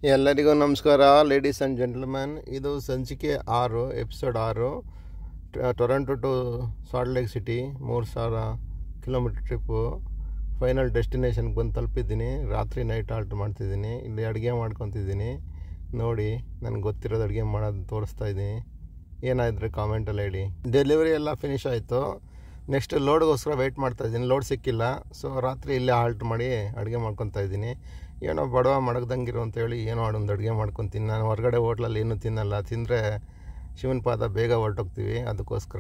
ಎಲ್ಲರಿಗೂ ನಮಸ್ಕಾರ ladies and gentleman ಇದು ಸಂಚಿಕೆ ಆರು ಎಪಿಸೋಡ್ ಆರು ಟ- Toronto to Salt Lake City ಮೂರು ಸಾವಿರ ಕಿಲೋಮೀಟ್ರ್ ಟ್ರಿಪ್ಪು ಫೈನಲ್ ಡೆಸ್ಟಿನೇಷನ್ಗೆ ಬಂದು ತಲುಪಿದ್ದೀನಿ ರಾತ್ರಿ ನೈಟ್ ಆಲ್ಟ್ ಮಾಡ್ತಿದ್ದೀನಿ ಇಲ್ಲಿ ಅಡುಗೆ ಮಾಡ್ಕೊತಿದ್ದೀನಿ ನೋಡಿ ನನಗೆ ಗೊತ್ತಿರೋದು ಅಡುಗೆ ಮಾಡೋದು ತೋರಿಸ್ತಾ ಇದ್ದೀನಿ ಏನಾದರೆ ಕಾಮೆಂಟಲ್ಲಿ ಹೇಳಿ ಡೆಲಿವರಿ ಎಲ್ಲ ಫಿನಿಶ್ ಆಯಿತು ನೆಕ್ಸ್ಟ್ ಲೋಡ್ಗೋಸ್ಕರ ವೆಯ್ಟ್ ಮಾಡ್ತಾ ಇದ್ದೀನಿ ಲೋಡ್ ಸಿಕ್ಕಿಲ್ಲ ಸೊ ರಾತ್ರಿ ಇಲ್ಲೇ ಹಾಲ್ಟ್ ಮಾಡಿ ಅಡುಗೆ ಮಾಡ್ಕೊತಾ ಇದ್ದೀನಿ ಏನೋ ಬಡವ ಮಡಗ್ದಂಗಿರು ಅಂತ ಹೇಳಿ ಏನೋ ಒಂದು ಅಡುಗೆ ಮಾಡ್ಕೊತೀನಿ ನಾನು ಹೊರಗಡೆ ಹೋಟ್ಲಲ್ಲಿ ಏನೂ ತಿನ್ನಲ್ಲ ತಿಂದರೆ ಶಿವನ ಪಾದ ಬೇಗ ಹೊರಟೋಗ್ತೀವಿ ಅದಕ್ಕೋಸ್ಕರ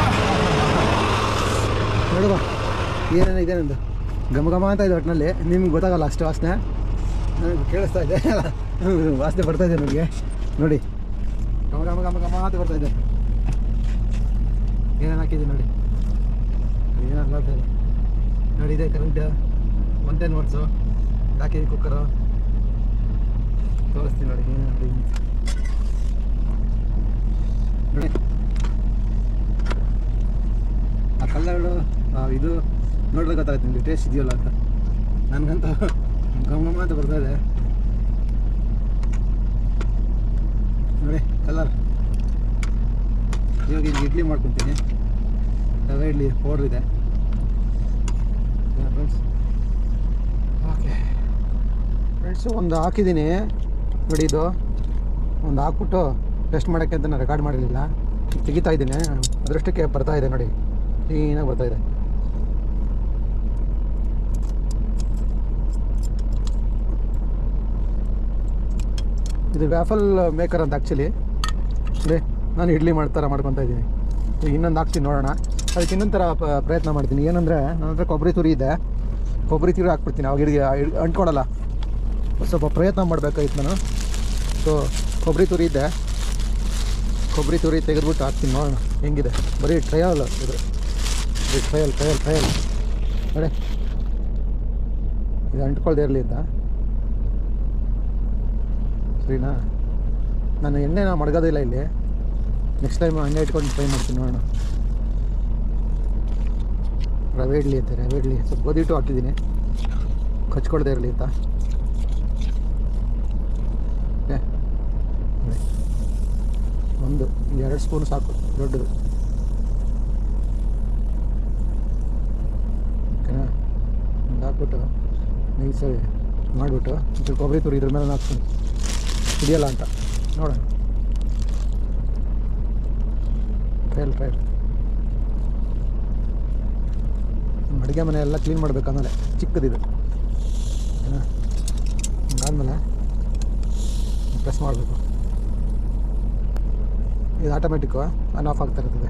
ನೋಡುವ ಏನೇನು ಇದೆ ನಂದು ಘಮ ಘಮ ಅಂತ ಇದೆ ಒಟ್ಟಿನಲ್ಲಿ ನಿಮ್ಗೆ ಗೊತ್ತಾಗಲ್ಲ ಅಷ್ಟು ವಾಸನೆ ನನಗೆ ಕೇಳಿಸ್ತಾ ಇದೆ ವಾಸನೆ ಬರ್ತಾ ಇದೆ ನನಗೆ ನೋಡಿ ಘಮ ಘಮ ಘಮ ಘಮ ಅಂತ ಬರ್ತಾ ಇದೆ ಏನೇನು ಹಾಕಿದೆ ನೋಡಿ ಏನೇನು ಹಾಕ್ತಾ ಇದೆ ನೋಡಿ ಇದೆ ಕರೆಂಟ್ ಒನ್ ಟೆನ್ ವರ್ಡ್ಸು ಹಾಕಿದೆ ಕುಕ್ಕರು ತೋರಿಸ್ತೀನಿ ನೋಡಿ ಏನೇನು ನೋಡಿ ನೋಡಿ ಆ ಕಲ್ಲರು ಇದು ನೋಡಿದ್ರೆ ಗೊತ್ತಾಗುತ್ತೆ ನಿಮಗೆ ಟೇಸ್ಟ್ ಇದೆಯಲ್ಲ ಅಂತ ನನಗಂತ ಘಮ ಘಮ ಅಂತ ಬರ್ತಾ ಇದೆ ನೋಡಿ ಕಲರ್ ಇವಾಗ ಇಲ್ಲಿ ಇಡ್ಲಿ ಮಾಡ್ಕೊತೀನಿ ರವೆ ಇಡ್ಲಿ ಪೌಡ್ರ್ ಇದೆ ಫ್ರೆಂಡ್ಸ್ ಓಕೆ ಫ್ರೆಂಡ್ಸು ಒಂದು ಹಾಕಿದ್ದೀನಿ ನೋಡಿ ಇದು ಒಂದು ಹಾಕ್ಬಿಟ್ಟು ಟೆಸ್ಟ್ ಮಾಡೋಕ್ಕೆ ಅಂತ ನಾನು ರೆಕಾರ್ಡ್ ಮಾಡಿರಲಿಲ್ಲ ತೆಗಿತಾ ಇದ್ದೀನಿ ಅದರಷ್ಟಕ್ಕೆ ಬರ್ತಾ ಇದೆ ನೋಡಿ ಕ್ಲೀನಾಗಿ ಬರ್ತಾ ಇದೆ ಇದು ವ್ಯಾಫಲ್ ಮೇಕರ್ ಅಂತ ಆ್ಯಕ್ಚುಲಿ ಅದೇ ನಾನು ಇಡ್ಲಿ ಮಾಡ್ತಾರ ಮಾಡ್ಕೊತಾ ಇದ್ದೀನಿ ಈಗ ಇನ್ನೊಂದು ಹಾಕ್ತೀನಿ ನೋಡೋಣ ಅದಕ್ಕೆ ಇನ್ನೊಂದು ಥರ ಪ- ಪ್ರಯತ್ನ ಮಾಡ್ತೀನಿ ಏನಂದರೆ ನನ್ನ ಹತ್ರ ಕೊಬ್ಬರಿ ತುರಿ ಇದೆ ಕೊಬ್ಬರಿ ತುರಿ ಹಾಕ್ಬಿಡ್ತೀನಿ ಅವಾಗ ಹಿಡಿದು ಅಂಟ್ಕೊಳಲ್ಲ ಸ್ವಲ್ಪ ಪ್ರಯತ್ನ ಮಾಡಬೇಕಾಗಿತ್ತು ನಾನು ಸೊ ಕೊಬ್ಬರಿ ತುರಿ ಇದೆ ಕೊಬ್ಬರಿ ತುರಿ ತೆಗೆದ್ಬಿಟ್ಟು ಹಾಕ್ತೀನಿ ನೋಡೋಣ ಹೆಂಗಿದೆ ಬರೀ ಟ್ರಯಲ್ ಇದು ಬರೀ ಟ್ರಯಲ್ ಟ್ರಯಲ್ ಟ್ರಯಲ್ ನೋಡಿ ಇದು ಅಂಟ್ಕೊಳ್ದೇ ಇರಲಿ ಅಂತ ಸರಿನಾ ನಾನು ಎಣ್ಣೆನ ಮಡಗೋದಿಲ್ಲ ಇಲ್ಲಿ ನೆಕ್ಸ್ಟ್ ಟೈಮ್ ಎಣ್ಣೆ ಇಟ್ಕೊಂಡು ಟ್ರೈ ಮಾಡ್ತೀನಿ ನೋಡೋಣ ರವೆ ಇಡ್ಲಿ ಅಂತ ರವೆ ಇಡ್ಲಿ ಸ್ವಲ್ಪ ಗೋಧಿ ಹಿಟ್ಟು ಹಾಕಿದ್ದೀನಿ ಕಚ್ಕೊಳ್ದೇ ಇರಲಿ ಅಂತ ಓಕೆ ಒಂದು ಎರಡು ಸ್ಪೂನ್ ಸಾಕು ದೊಡ್ಡದು ಓಕೆನಾ ಒಂದು ಹಾಕ್ಬಿಟ್ಟು ನೈಸಾಗಿ ಮಾಡಿಬಿಟ್ಟು ಮತ್ತು ಕೊಬ್ಬರಿ ತುರಿ ಇದ್ರ ಮೇಲೆ ಹಾಕ್ತೀನಿ ಹಿಡಿಯಲ್ಲ ಅಂತ ನೋಡೋಣ ಟ್ರಯಲ್ ಟ್ರಯಲ್ ಅಡುಗೆ ಮನೆ ಎಲ್ಲ ಕ್ಲೀನ್ ಮಾಡ್ಬೇಕು ಆಮೇಲೆ ಚಿಕ್ಕದಿದು ಓಕೆನಾ ಹಂಗಾದ್ಮೇಲೆ ಪ್ರೆಸ್ ಮಾಡಬೇಕು ಇದು ಆಟೋಮೆಟಿಕ್ಕು ಆನ್ ಆಫ್ ಆಗ್ತಾ ಇರ್ತದೆ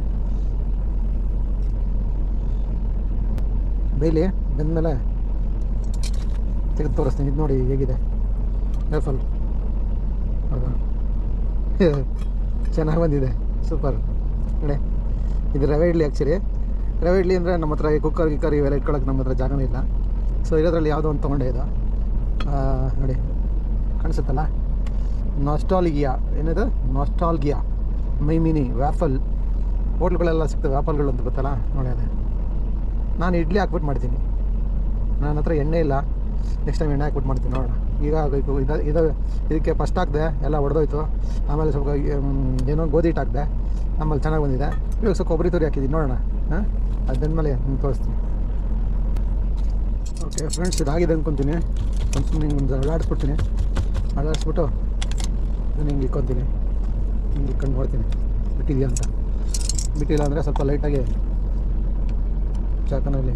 ಬೇಲಿ ಬೆಂದಮೇಲೆ ತೆಗೆದು ತೋರಿಸ್ತೀನಿ ಇದು ನೋಡಿ ಹೇಗಿದೆ ಏರ್ಫಲ್ ಹೌದಾ ಚೆನ್ನಾಗಿ ಬಂದಿದೆ ಸೂಪರ್ ನೋಡಿ ಇದು ರವೆ ಇಡ್ಲಿ ಆ್ಯಕ್ಚುಲಿ ರವೆ ಇಡ್ಲಿ ಅಂದರೆ ನಮ್ಮ ಹತ್ರ ಈ ಕುಕ್ಕರ್ ಗಿಕ್ಕರ್ ಇವೆಲ್ಲ ಇಟ್ಕೊಳ್ಳೋಕೆ ನಮ್ಮ ಹತ್ರ ಜಾಗನೇ ಇಲ್ಲ ಸೊ ಇರೋದ್ರಲ್ಲಿ ಯಾವುದೋ ಒಂದು ತೊಗೊಂಡೆ ಇದು ಆ, ನೋಡಿ ಕಾಣಿಸುತ್ತಲ್ಲ ನಾಸ್ಟಾಲ್ಗಿಯಾ ಏನಿದು ನಾಸ್ಟಾಲ್ಗಿಯಾ ಮೈ ಮಿನಿ ವ್ಯಾಫಲ್ ಹೋಟ್ಲ್ಗಳೆಲ್ಲ ಸಿಗ್ತವೆ ವ್ಯಾಫಲ್ಗಳು ಅಂತ ಗೊತ್ತಲ್ಲ ನೋಡಿ ಅದೇ ನಾನು ಇಡ್ಲಿ ಹಾಕ್ಬಿಟ್ಟು ಮಾಡ್ತೀನಿ ನನ್ನ ಹತ್ರ ಎಣ್ಣೆ ಇಲ್ಲ ನೆಕ್ಸ್ಟ್ ಟೈಮ್ ಎಣ್ಣೆ ಹಾಕ್ಬಿಟ್ಟು ಮಾಡ್ತೀನಿ ನೋಡೋಣ ಈಗ ಇದು ಇದು ಇದು ಇದಕ್ಕೆ ಫಸ್ಟ್ ಹಾಕಿದೆ ಎಲ್ಲ ಹೊಡೆದೋಯ್ತು ಆಮೇಲೆ ಸ್ವಲ್ಪ ಮ್, ಏನೋ ಗೋಧಿ ಹಿಟ್ಟು ಹಾಕಿದೆ ಆಮೇಲೆ ಚೆನ್ನಾಗಿ ಬಂದಿದೆ ಇವಾಗ ಸ್ವಲ್ಪ ಕೊಬ್ಬರಿ ತುರಿ ಹಾಕಿದ್ದೀನಿ ನೋಡೋಣ ಹಾಂ ಅದಾದ್ಮೇಲೆ ನಿಮ್ಗೆ ತೋರಿಸ್ತೀನಿ ಓಕೆ ಫ್ರೆಂಡ್ಸ್ ಇದಾಗಿದೆ ಅಂದ್ಕೊತೀನಿ ಒಂದು ಸುಮ್ಮನೆ ಹಿಂಗೆ ಒಂದು ಅಳಾಡಿಸ್ಬಿಡ್ತೀನಿ ಅಳಾಡಿಸ್ಬಿಟ್ಟು ಇದನ್ನ ಹಿಂಗೆ ಇಕ್ಕೊತೀನಿ ಹಿಂಗೆ ಇಟ್ಕೊಂಡು ನೋಡ್ತೀನಿ ಬಿಟ್ಟಿದೆಯಾ ಅಂತ ಬಿಟ್ಟಿಲ್ಲ ಅಂದರೆ ಸ್ವಲ್ಪ ಲೈಟಾಗಿ ಚಾಕನಲ್ಲಿ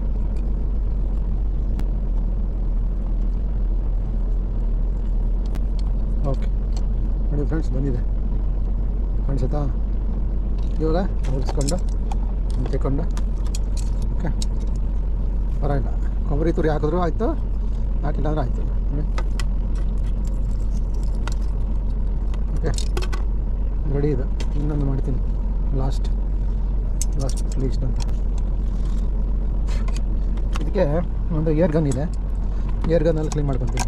ಓಕೆ ನೋಡಿ ಫ್ರೆಂಡ್ಸ್ ಬಂದಿದೆ ಕಾಣಿಸುತ್ತಾ ಇವಾಗ ಮುಗಿಸ್ಕೊಂಡು ತೆಕ್ಕೊಂಡು ಓಕೆ ಪರವಾಗಿಲ್ಲ ಕೊಬ್ಬರಿ ತುರಿ ಹಾಕಿದ್ರು ಆಯಿತು ಹಾಕಿಲ್ಲ ಅಂದ್ರೆ ಆಯಿತು ನೋಡಿ ಓಕೆ ರೆಡಿ ಇದು ಇನ್ನೊಂದು ಮಾಡ್ತೀನಿ ಲಾಸ್ಟ್ ಲಾಸ್ಟ್ ಲೀಸ್ಟ್ ಅಂತ ಇದಕ್ಕೆ ಒಂದು ಏರ್ ಗನ್ ಇದೆ ಏರ್ ಗನ್ನಲ್ಲಿ ಕ್ಲೀನ್ ಮಾಡ್ಕೊತೀನಿ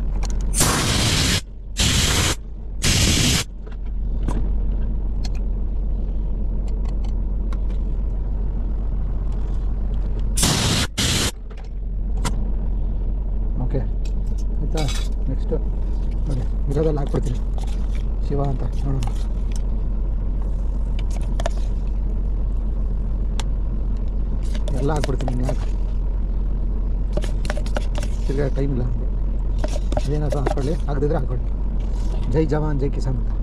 ಓಕೆ ಆಯಿತಾ ನೆಕ್ಸ್ಟು ನೋಡಿ ಇರೋದಲ್ಲಿ ಹಾಕ್ಬಿಡ್ತೀನಿ ಶಿವ ಅಂತ ನೋಡೋಣ ಎಲ್ಲ ಹಾಕ್ಬಿಡ್ತೀನಿ ಇನ್ನು ಯಾಕೆ ತಿರ್ಗಾ ಟೈಮ್ ಇಲ್ಲ ನಮಗೆ ಅದೇನಾದ್ರು ಹಾಕ್ಕೊಳ್ಳಿ ಆಗದಿದ್ರೆ ಹಾಕ್ಕೊಳ್ಳಿ ಜೈ ಜವಾನ್ ಜೈ ಕಿಸಾನ್ ಅಂತ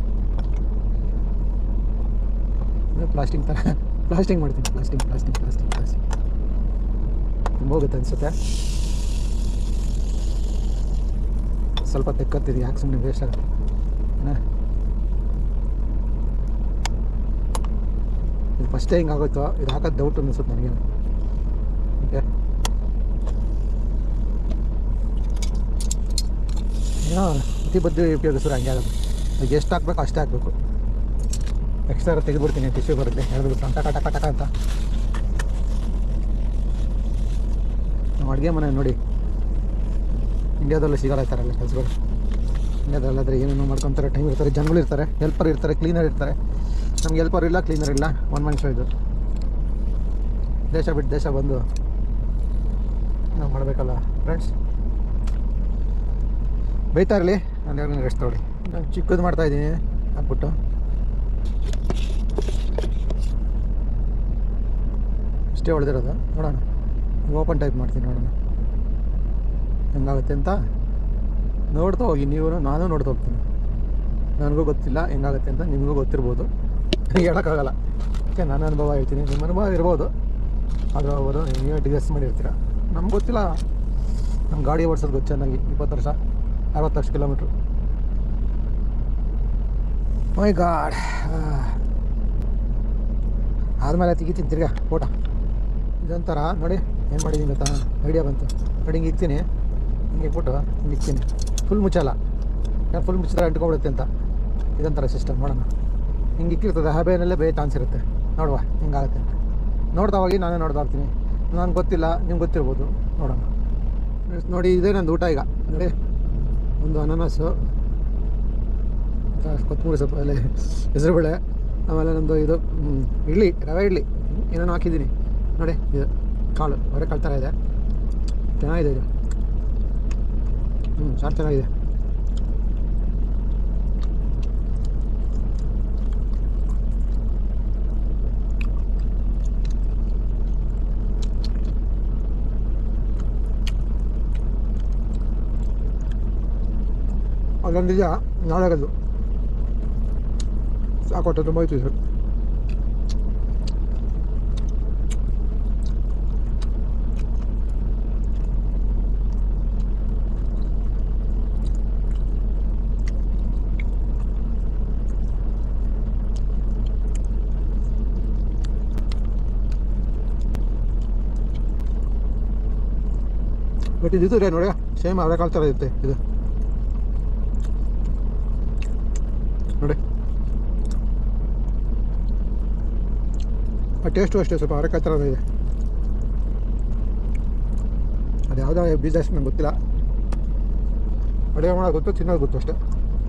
ಪ್ಲಾಸ್ಟಿಂಗ್ ಥರ ಪ್ಲಾಸ್ಟಿಂಗ್ ಮಾಡ್ತೀನಿ ಪ್ಲಾಸ್ಟಿಂಗ್ ಪ್ಲಾಸ್ಟಿಂಗ್ ಪ್ಲಾಸ್ಟಿಂಗ್ ಪ್ಲಾಸ್ಟಿಂಗ್ ತುಂಬ ಹೋಗುತ್ತೆ ಅನಿಸುತ್ತೆ ಸ್ವಲ್ಪ ತೆಕ್ಕತ್ತಿರಿ ಯಾಕೆ ಸುಮ್ಮನೆ ವೇಸ್ಟ್ ಆಗುತ್ತೆ ಏನ ಇದು ಫಸ್ಟೇ ಹಿಂಗೆ ಆಗೋಯ್ತು ಇದು ಹಾಕೋದು ಡೌಟ್ ಅನಿಸುತ್ತೆ ನನಗೇನು ಓಕೆ ಏನೋ ಅತಿ ಬುದ್ಧಿ ಉಪಯೋಗಿಸಿದ್ರೆ ಹಂಗೆ ಆಗೋದು ಈಗ ಎಷ್ಟು ಹಾಕ್ಬೇಕು ಅಷ್ಟೇ ಹಾಕಬೇಕು ಎಕ್ಸ್ಟ್ರಾ ತೆಗೆದುಬಿಡ್ತೀನಿ ಟಿಶ್ಯೂ ಬರುತ್ತೆ ಎಳೆದ್ಬಿಟ್ಟು ಅಂತ ಟಕ ಟಕ ಟಕ ಅಂತ ನಮ್ಮ ಅಡುಗೆ ಮನೆ ನೋಡಿ ಇಂಡಿಯಾದಲ್ಲೂ ಸಿಗಲ್ಲ ಈ ಥರ ಎಲ್ಲ ಕೆಲಸಗಳು ಇಂಡಿಯಾದಲ್ಲಾದರೆ ಏನೇನೋ ಮಾಡ್ಕೊತಾರೆ ಟೈಮ್ ಇರ್ತಾರೆ ಜನಗಳು ಇರ್ತಾರೆ ಹೆಲ್ಪರ್ ಇರ್ತಾರೆ ಕ್ಲೀನರ್ ಇರ್ತಾರೆ ನಮ್ಗೆ ಹೆಲ್ಪರ್ ಇಲ್ಲ ಕ್ಲೀನರ್ ಇಲ್ಲ ಒನ್ ಮನ್ ಶೋ ಇದು ದೇಶ ಬಿಟ್ಟು ದೇಶ ಬಂದು ನಾವು ಮಾಡಬೇಕಲ್ಲ ಫ್ರೆಂಡ್ಸ್ ಬೈತಾ ಇರಲಿ ನಾನು ಯಾರು ರೆಸ್ಟ್ ತೊಗೊಳ್ಳಿ ನಾನು ಚಿಕ್ಕದು ಮಾಡ್ತಾಯಿದ್ದೀನಿ ಹಾಕ್ಬಿಟ್ಟು ಇಷ್ಟೇ ಹೊಡೆದಿರೋದು ನೋಡೋಣ ಓಪನ್ ಟೈಪ್ ಮಾಡ್ತೀನಿ ನೋಡೋಣ ಹೆಂಗಾಗುತ್ತೆ ಅಂತ ನೋಡ್ತಾ ಹೋಗಿ ನೀವು ನಾನು ನೋಡ್ತಾ ಹೋಗ್ತೀನಿ ನನಗೂ ಗೊತ್ತಿಲ್ಲ ಹೆಂಗಾಗುತ್ತೆ ಅಂತ ನಿಮಗೂ ಗೊತ್ತಿರ್ಬೋದು ಹೇಳೋಕ್ಕಾಗಲ್ಲ ಓಕೆ ನನ್ನ ಅನುಭವ ಹೇಳ್ತೀನಿ ನಿಮ್ಮ ಅನುಭವ ಇರ್ಬೋದು ಆದರೂ ಅವರು ನೀವೇ ಡಿಗಸ್ ಮಾಡಿರ್ತೀರ ನಮ್ಗೆ ಗೊತ್ತಿಲ್ಲ ನಮ್ಮ ಗಾಡಿ ಓಡಿಸೋದು ಗೊತ್ತು ಚೆನ್ನಾಗಿ ಇಪ್ಪತ್ತು ವರ್ಷ ಅರವತ್ತು ಲಕ್ಷ ಕಿಲೋಮೀಟ್ರು ಮೈ ಗಾಡ್ ಆದಮೇಲೆ ತೆಗಿತೀನಿ ತಿರ್ಗಾ ಫೋಟೋ ಇದೊಂಥರ ನೋಡಿ ಏನು ಮಾಡಿದ್ದೀನಿ ಗೊತ್ತಾ ಐಡಿಯಾ ಬಂತು ನೋಡಿ ಹಿಂಗೆ ಇಕ್ತೀನಿ ಹಿಂಗೆ ಇಟ್ಬಿಟ್ಟು ಹಿಂಗೆ ಇಕ್ತೀನಿ ಫುಲ್ ಮುಚ್ಚಲ್ಲ ಯಾಕೆ ಫುಲ್ ಮುಚ್ಚಿದ್ರೆ ಅಂಟ್ಕೊಂಡ್ಬಿಡುತ್ತೆ ಅಂತ ಇದೊಂಥರ ಸಿಸ್ಟಮ್ ನೋಡೋಣ ಹಿಂಗೆ ಇಕ್ಕಿರ್ತದೆ ಹಬೆನಲ್ಲೇ ಬೇರೆ ಚಾನ್ಸ್ ಇರುತ್ತೆ ನೋಡುವ ಹಿಂಗಾಗುತ್ತೆ ಅಂತ ನೋಡ್ತಾ ಹೋಗಿ ನಾನೇ ನೋಡ್ತಾ ಇರ್ತೀನಿ ನನಗೆ ಗೊತ್ತಿಲ್ಲ ನಿಮ್ಗೆ ಗೊತ್ತಿರ್ಬೋದು ನೋಡೋಣ ನೋಡಿ ಇದೇ ನಂದು ಊಟ ಈಗ ನೋಡಿ ಒಂದು ಅನಾನಸು ಕೊತ್ತಂಬರಿ ಸೊಪ್ಪು ಅಲ್ಲೇ ಹೆಸರುಬೇಳೆ ಆಮೇಲೆ ನಂದು ಇದು ಹ್ಮ್, ಇಡ್ಲಿ ರವೆ ಇಡ್ಲಿ ಏನೇನೋ ಹಾಕಿದ್ದೀನಿ ನೋಡಿ ಇದು ಕಾಳು ಹೊರೆ ಕಾಳು ಥರ ಇದೆ ಚೆನ್ನಾಗಿದೆ ಇದು ಹ್ಞೂ ಸಾರು ಚೆನ್ನಾಗಿದೆ ಅಲ್ಲೊಂದು ನಿಜ ನಾಳೆಗದು ಸಾಕೊಟ್ಟೆ ತುಂಬ ಹೋಯ್ತು ಸರ್ ಬಟ್ ಇದು ರೀ ನೋಡಿ ಸೇಮ್ ಅವರೆಕಾಳು ಥರ ಇರುತ್ತೆ ಇದು ನೋಡಿ ಆ ಟೇಸ್ಟು ಅಷ್ಟೇ ಸ್ವಲ್ಪ ಅವರೆಕಾಯಿ ಥರ ಇದೆ ಅದು ಯಾವುದೋ ಬೀಜ ಅಷ್ಟು ನಂಗೆ ಗೊತ್ತಿಲ್ಲ ಅಡುಗೆ ಮಾಡೋದು ಗೊತ್ತು ತಿನ್ನೋದು ಗೊತ್ತು ಅಷ್ಟೇ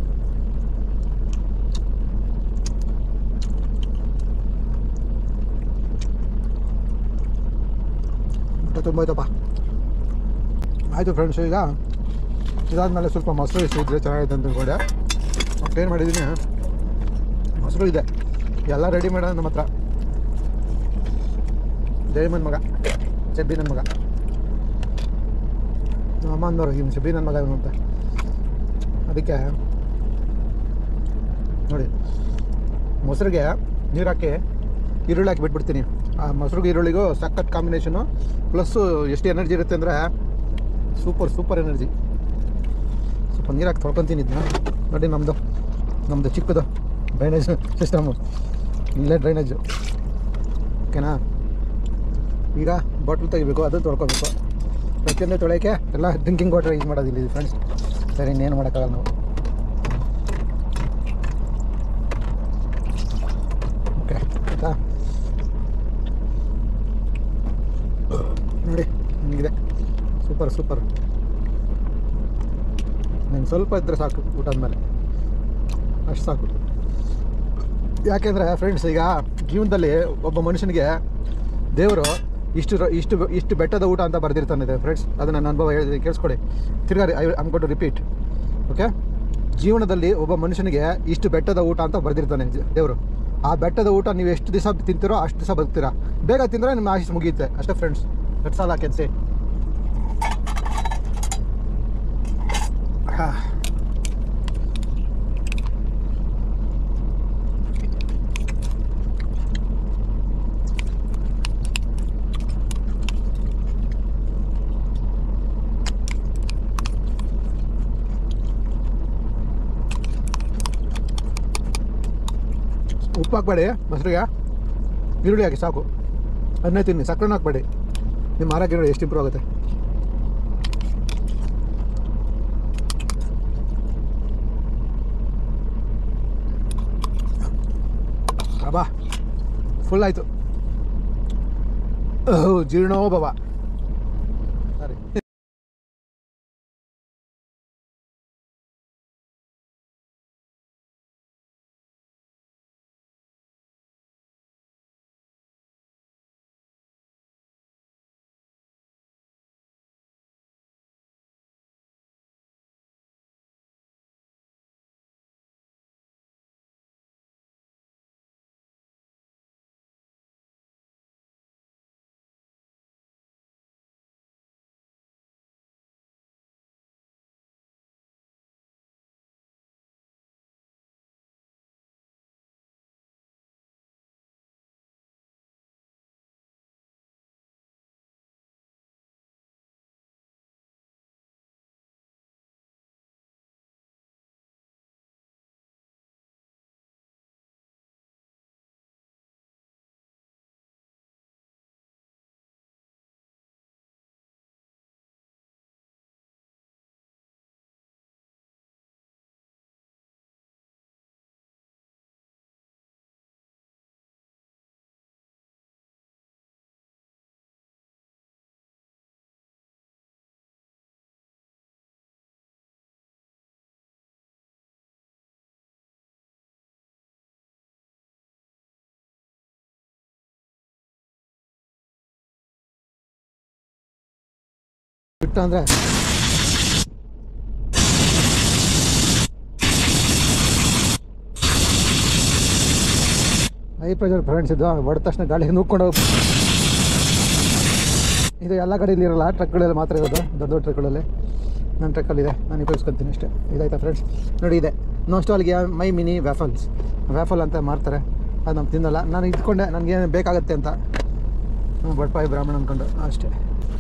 ಊಟ ತುಂಬ ಆಯ್ತಪ್ಪ ಆಯಿತು ಫ್ರೆಂಡ್ಸ್ ಈಗ ಇದಾದಮೇಲೆ ಸ್ವಲ್ಪ ಮೊಸರು ಇಷ್ಟು ಇದ್ರೆ ಚೆನ್ನಾಗಿದೆ ಅಂತ ಅಂದ್ಕೊಂಡೆ ಮತ್ತೆ ಏನು ಮಾಡಿದ್ದೀನಿ ಮೊಸರು ಇದೆ ಎಲ್ಲ ರೆಡಿ ಮಾಡೋಣ ನಮ್ಮ ಹತ್ರ ಜಯಮನ್ ಮಗ ಚೆಬ್ಬಿ ನನ್ನ ಮಗ ನಮ್ಮ ಅಮ್ಮ ಅಂದವರು ಇವ್ನು ಚೆಬ್ಬಿ ನನ್ನ ಮಗ ಇವನು ಅಂತ ಅದಕ್ಕೆ ನೋಡಿ ಮೊಸರಿಗೆ ನೀರು ಹಾಕಿ ಈರುಳ್ಳಿ ಹಾಕಿ ಬಿಟ್ಬಿಡ್ತೀನಿ ಆ ಮೊಸರಿಗೆ ಈರುಳ್ಳಿಗೂ ಸಖತ್ ಕಾಂಬಿನೇಷನು ಪ್ಲಸ್ಸು ಎಷ್ಟು ಎನರ್ಜಿ ಇರುತ್ತೆ ಅಂದರೆ ಸೂಪರ್ ಸೂಪರ್ ಎನರ್ಜಿ ಸ್ವಲ್ಪ ನೀರು ಹಾಕಿ ತೊಳ್ಕೊತೀನಿ ಇದನ್ನ ನೋಡಿ ನಮ್ಮದು ನಮ್ಮದು ಚಿಕ್ಕದು ಡ್ರೈನೇಜ್ ಸಿಸ್ಟಮು ಇಲ್ಲೇ ಡ್ರೈನೇಜು ಓಕೆನಾ ಈಗ ಬಾಟ್ಲ್ ತೆಗಿಬೇಕು ಅದು ತೊಳ್ಕೊಬೇಕು ಪ್ರತಿಯೊಂದು ತೊಳೆಯೋಕ್ಕೆ ಎಲ್ಲ ಡ್ರಿಂಕಿಂಗ್ ವಾಟರ್ ಯೂಸ್ ಮಾಡೋದಿಲ್ಲ ಫ್ರೆಂಡ್ಸ್ ಸರಿ ಇನ್ನೇನು ಮಾಡೋಕ್ಕಾಗಲ್ಲ ನಾವು ಓಕೆ ಆಯಿತಾ ನೋಡಿ ನನಗಿದೆ ಸೂಪರ್ ಸೂಪರ್ ನಂಗೆ ಸ್ವಲ್ಪ ಇದ್ದರೆ ಸಾಕು ಊಟ ಆದಮೇಲೆ ಅಷ್ಟು ಸಾಕು ಯಾಕೆಂದರೆ ಫ್ರೆಂಡ್ಸ್ ಈಗ ಜೀವನದಲ್ಲಿ ಒಬ್ಬ ಮನುಷ್ಯನಿಗೆ ದೇವರು ಇಷ್ಟು ರ- ಇಷ್ಟು ಇಷ್ಟು ಬೆಟ್ಟದ ಊಟ ಅಂತ ಬರೆದಿರ್ತಾನೆ ಫ್ರೆಂಡ್ಸ್ ಅದು ನನ್ನ ಅನುಭವ ಹೇಳಿದ್ರೆ ಕೇಳಿಸ್ಕೊಡಿ ತಿರ್ಗಾ I am to repeat okay ಜೀವನದಲ್ಲಿ ಒಬ್ಬ ಮನುಷ್ಯನಿಗೆ ಇಷ್ಟು ಬೆಟ್ಟದ ಊಟ ಅಂತ ಬರೆದಿರ್ತಾನೆ ದೇವರು ಆ ಬೆಟ್ಟದ ಊಟ ನೀವು ಎಷ್ಟು ದಿವಸ ತಿಂತೀರೋ ಅಷ್ಟು ದಿವಸ ಬದುಕ್ತೀರಾ ಬೇಗ ತಿಂದರೆ ನಿಮ್ಮ ಆಯುಷ್ ಮುಗಿಯುತ್ತೆ ಅಷ್ಟೇ friends that's all I can say ಉಪ್ಪು ಹಾಕ್ಬೇಡಿ ಮೊಸರಿಗೆ ಈರುಳ್ಳಿ ಹಾಕಿ ಸಾಕು ಅದನ್ನೇ ತಿನ್ನಿ ಸಕ್ಕರೆನೂ ಹಾಕ್ಬೇಡಿ ನಿಮ್ಮ ಆರೋಗ್ಯ ನೋಡಿ ಎಷ್ಟು ಇಂಪ್ರೂವ್ ಆಗುತ್ತೆ ಅಬ್ಬಾ ಫುಲ್ ಆಯಿತು ಜೀರ್ಣೋ ಭವ ಸರಿ ಬಿಟ್ಟು ಅಂದರೆ ಹೈ ಪ್ರೆಷರ್ ಫ್ರೆಂಡ್ಸ್ ಇದು ಹೊಡೆದ ತಕ್ಷಣ ಗಾಳಿಗೆ ನುಗ್ಕೊಂಡು ಹೋಗಿ ಇದು ಎಲ್ಲ ಕಡೆಯಲ್ಲಿ ಇರಲ್ಲ ಟ್ರಕ್ಗಳಲ್ಲಿ ಮಾತ್ರ ಇರೋದು ದೊಡ್ಡ ದೊಡ್ಡ ಟ್ರಕ್ಗಳಲ್ಲಿ ನನ್ನ ಟ್ರಕ್ಕಲ್ಲಿದೆ ನಾನು ಉಪಯೋಗಿಸ್ಕೊತೀನಿ ಅಷ್ಟೇ ಇದಾಯ್ತಾ ಫ್ರೆಂಡ್ಸ್ ನೋಡಿ ಇದೆ ನೋಸ್ಟಾಲ್ಗೆ ಮೈ ಮಿನಿ ವ್ಯಾಫಲ್ಸ್ ವ್ಯಾಫಲ್ ಅಂತ ಮಾರ್ತಾರೆ ಅದು ನಾವು ತಿನ್ನಲ್ಲ ನಾನು ಇಟ್ಕೊಂಡೆ ನನಗೇನು ಬೇಕಾಗತ್ತೆ ಅಂತ ಬಟ್ಪಾಯಿ ಬ್ರಾಹ್ಮಣ ಅಂದ್ಕೊಂಡು ಅಷ್ಟೇ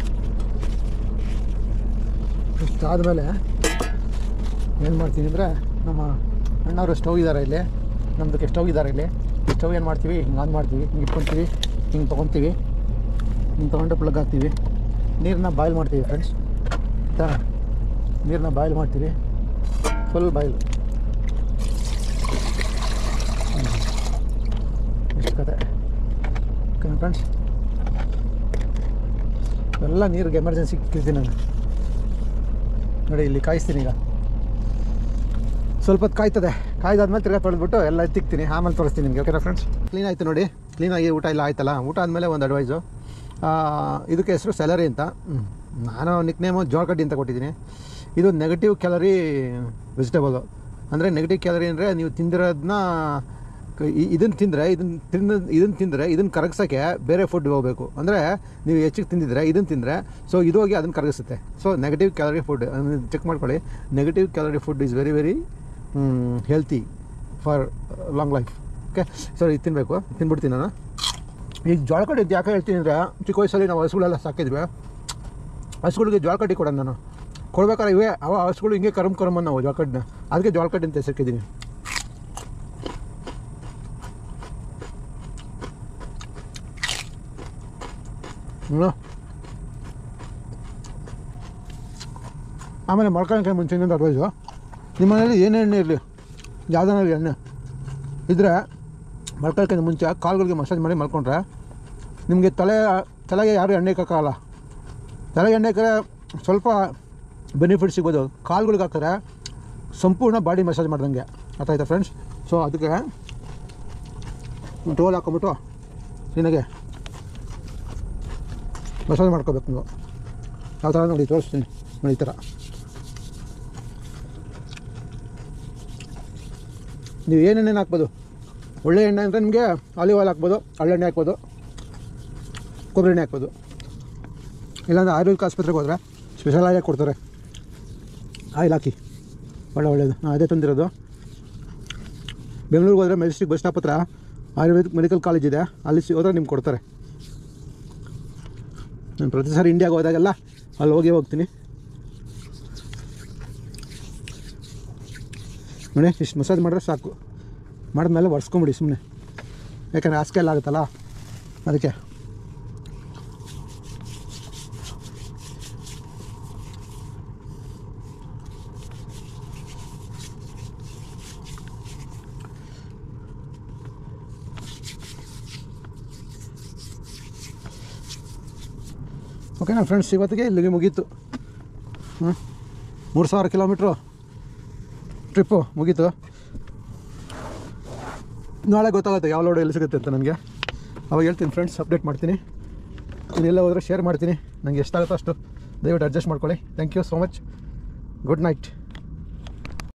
ಇಷ್ಟಾದಮೇಲೆ ಏನು ಮಾಡ್ತೀನಿ ಅಂದರೆ ನಮ್ಮ ಅಣ್ಣವರು ಸ್ಟವ್ ಇದ್ದಾರೆ ಇಲ್ಲಿ ನಮ್ಮದಕ್ಕೆ ಸ್ಟವ್ ಇದ್ದಾರೆ ಇಲ್ಲಿ ಸ್ಟವ್ ಏನು ಮಾಡ್ತೀವಿ ಹಿಂಗೆ ಆನ್ ಮಾಡ್ತೀವಿ ಹಿಂಗೆ ಇಟ್ಕೊತೀವಿ ಹಿಂಗೆ ತೊಗೊತೀವಿ ಹಿಂಗೆ ತೊಗೊಂಡು ಪ್ಲಗ್ ಹಾಕ್ತೀವಿ ನೀರನ್ನ ಬಾಯ್ಲ್ ಮಾಡ್ತೀವಿ ಫ್ರೆಂಡ್ಸ್ ಆಯಿತಾ ನೀರನ್ನ ಬಾಯ್ಲ್ ಮಾಡ್ತೀವಿ ಫುಲ್ ಬಾಯ್ಲ್ ಇಷ್ಟು ಕತೆ ಓಕೆ ಫ್ರೆಂಡ್ಸ್ ಎಲ್ಲ ನೀರಿಗೆ ಎಮರ್ಜೆನ್ಸಿ ಇಕ್ಕಿರ್ತೀನಿ ನಾನು ನೋಡಿ ಇಲ್ಲಿ ಕಾಯಿಸ್ತೀನಿ ಈಗ ಸ್ವಲ್ಪ ಹೊತ್ತು ಕಾಯ್ತದೆ ಕಾಯ್ದಾದ್ಮೇಲೆ ತಿರ್ಗಾ ತೊಳೆದ್ಬಿಟ್ಟು ಎಲ್ಲ ಎತ್ತಿಕ್ತೀನಿ ಆಮೇಲೆ ತೋರಿಸ್ತೀನಿ ನಿಮಗೆ ಓಕೆನಾ ಫ್ರೆಂಡ್ಸ್ ಕ್ಲೀನ್ ಆಯಿತು ನೋಡಿ ಕ್ಲೀನಾಗಿ ಊಟ ಎಲ್ಲ ಆಯ್ತಲ್ಲ ಊಟ ಆದಮೇಲೆ ಒಂದು ಅಡ್ವೈಸು ಇದಕ್ಕೆ ಹೆಸರು ಸ್ಯಾಲರಿ ಅಂತ ಹ್ಮ್. ನಾನು ನಿಕ್ ನೇಮು ಜೋಳಕಡ್ಡಿ ಅಂತ ಕೊಟ್ಟಿದ್ದೀನಿ ಇದು ನೆಗೆಟಿವ್ ಕ್ಯಾಲರಿ ವೆಜಿಟೇಬಲು ಅಂದರೆ ನೆಗೆಟಿವ್ ಕ್ಯಾಲರಿ ಅಂದರೆ ನೀವು ತಿಂದಿರೋದನ್ನ ಇದನ್ನು ತಿಂದರೆ ಇದನ್ನು ತಿಂದ ಇದನ್ನು ತಿಂದರೆ ಇದನ್ನು ಕರಗಿಸೋಕ್ಕೆ ಬೇರೆ ಫುಡ್ ಹೋಗಬೇಕು ಅಂದರೆ ನೀವು ಹೆಚ್ಚಿಗೆ ತಿಂದಿದ್ರೆ ಇದನ್ನು ತಿಂದರೆ ಸೊ ಇದು ಹೋಗಿ ಅದನ್ನು ಕರಗಿಸುತ್ತೆ so negative calorie food check ಮಾಡ್ಕೊಳ್ಳಿ negative calorie food is very very healthy for long life okay so ಇದು ತಿನ್ನಬೇಕು ತಿನ್ಬಿಡ್ತೀನಿ ನಾನು ಈಗ ಜೋಳ ಕಡ್ಡಿ ಇದು ಯಾಕೆ ಹೇಳ್ತೀನಿ ಅಂದರೆ ಚಿಕ್ಕ ವಯಸ್ಸಲ್ಲಿ ನಾವು ಹಸುಗಳೆಲ್ಲ ಸಾಕಿದ್ವಿ ಹಸುಗಳಿಗೆ ಜೋಳ ಕಡ್ಡಿ ಕೊಡೋಣ ನಾನು ಕೊಡ್ಬೇಕಾದ್ರೆ ಇವೇ ಅವ ಹಸುಗಳು ಹಿಂಗೆ ಕರಮ್ ಕರಮ್ ನಾವು ಜೋಳ ಕಡ್ಡಿನ ಅದಕ್ಕೆ ಜೋಳ ಕಡ್ಡಿ ಅಂತ ಹೆಸರಿಕಿದ್ದೀನಿ ಹ್ಞೂ ಆಮೇಲೆ ಮೊಳ್ಕೊಳಕ್ಕೆ ಮುಂಚೆ ಇನ್ನೊಂದು ಅಡ್ವೈಸು ನಿಮ್ಮ ಮನೇಲಿ ಏನೇ ಎಣ್ಣೆ ಇರಲಿ ಯಾವುದಾದ್ರು ಎಣ್ಣೆ ಇದ್ದರೆ ಮಲ್ಕೊಳ್ಳೋಕ್ಕಿಂತ ಮುಂಚೆ ಕಾಲುಗಳಿಗೆ ಮಸಾಜ್ ಮಾಡಿ ಮಲ್ಕೊಂಡ್ರೆ ನಿಮಗೆ ತಲೆ ತಲೆಗೆ ಯಾರು ಎಣ್ಣೆ ಹಾಕೋಲ್ಲ ತಲೆಗೆ ಎಣ್ಣೆ ಹಾಕಿದ್ರೆ ಸ್ವಲ್ಪ ಬೆನಿಫಿಟ್ ಸಿಗೋದು ಕಾಲುಗಳಿಗೆ ಹಾಕಿದ್ರೆ ಸಂಪೂರ್ಣ ಬಾಡಿ ಮಸಾಜ್ ಮಾಡ್ದಂಗೆ ಅರ್ಥ ಆಯ್ತಾ ಫ್ರೆಂಡ್ಸ್ ಸೊ ಅದಕ್ಕೆ ಟೋಲ್ ಹಾಕೊಂಬಿಟ್ಟು ನಿನಗೆ ಮಸಾಜ್ ಮಾಡ್ಕೋಬೇಕು ನೀವು ಯಾವ ಥರ ನೋಡಿ ತೋರಿಸ್ತೀನಿ ನೋಡಿ ಈ ಥರ ನೀವು ಏನೆಣ್ಣೆ ಹಾಕ್ಬೋದು ಒಳ್ಳೆ ಎಣ್ಣೆ ಅಂದರೆ ನಿಮಗೆ ಆಲಿವ್ ಆಯಿಲ್ ಹಾಕ್ಬೋದು ಹಳ್ಳೆಣ್ಣೆ ಹಾಕ್ಬೋದು ಕೊಬ್ಬರಿ ಎಣ್ಣೆ ಹಾಕ್ಬೋದು ಇಲ್ಲಾಂದ್ರೆ ಆಯುರ್ವೇದಿಕ್ ಆಸ್ಪತ್ರೆಗೆ ಹೋದರೆ ಸ್ಪೆಷಲ್ ಆಗಿ ಕೊಡ್ತಾರೆ ಆಯಿಲ್ ಹಾಕಿ ಒಳ್ಳೆ ಒಳ್ಳೆಯದು ನಾನು ಅದೇ ತಂದಿರೋದು ಬೆಂಗಳೂರಿಗೆ ಹೋದರೆ ಮೆಜೆಸ್ಟಿಕ್ ಬಸ್ ಸ್ಟಾಪ್ ಹತ್ರ ಆಯುರ್ವೇದಿಕ್ ಮೆಡಿಕಲ್ ಕಾಲೇಜ್ ಇದೆ ಅಲ್ಲಿ ಸಿ ಹೋದ್ರೆ ನಿಮ್ಗೆ ಕೊಡ್ತಾರೆ ನಾನು ಪ್ರತಿ ಸಾರಿ ಇಂಡಿಯಾಗೆ ಹೋದಾಗೆಲ್ಲ ಅಲ್ಲಿ ಹೋಗಿ ಹೋಗ್ತೀನಿ ನೋಡಿ ಇಷ್ಟು ಮಸಾಜ್ ಮಾಡಿದ್ರೆ ಸಾಕು ಮಾಡಿದ್ಮೇಲೆ ಒರೆಸ್ಕೊಂಬಿಡಿ ಸುಮ್ಮನೆ ಯಾಕಂದರೆ ಹಾಸಿಗೆ ಎಲ್ಲ ಆಗುತ್ತಲ್ಲ ಅದಕ್ಕೆ ಓಕೆನಾ ಫ್ರೆಂಡ್ಸ್ ಇವತ್ತಿಗೆ ಇಲ್ಲಿಗೆ ಮುಗೀತು ಹ್ಞೂ ಮೂರು ಸಾವಿರ ಕಿಲೋಮೀಟ್ರು ಟ್ರಿಪ್ಪು ಮುಗೀತು ನಾಳೆ ಗೊತ್ತಾಗುತ್ತೆ ಯಾವ ಲೋಡ್ ಎಲ್ಲಿ ಸಿಗುತ್ತೆ ಅಂತ ನನಗೆ ಅವಾಗ ಹೇಳ್ತೀನಿ ಫ್ರೆಂಡ್ಸ್ ಅಪ್ಡೇಟ್ ಮಾಡ್ತೀನಿ ಇದೆಲ್ಲ ಹೋದರೆ ಶೇರ್ ಮಾಡ್ತೀನಿ ನನಗೆ ಎಷ್ಟಾಗುತ್ತೋ ಅಷ್ಟು ದಯವಿಟ್ಟು ಅಡ್ಜಸ್ಟ್ ಮಾಡ್ಕೊಳ್ಳಿ thank you so much good night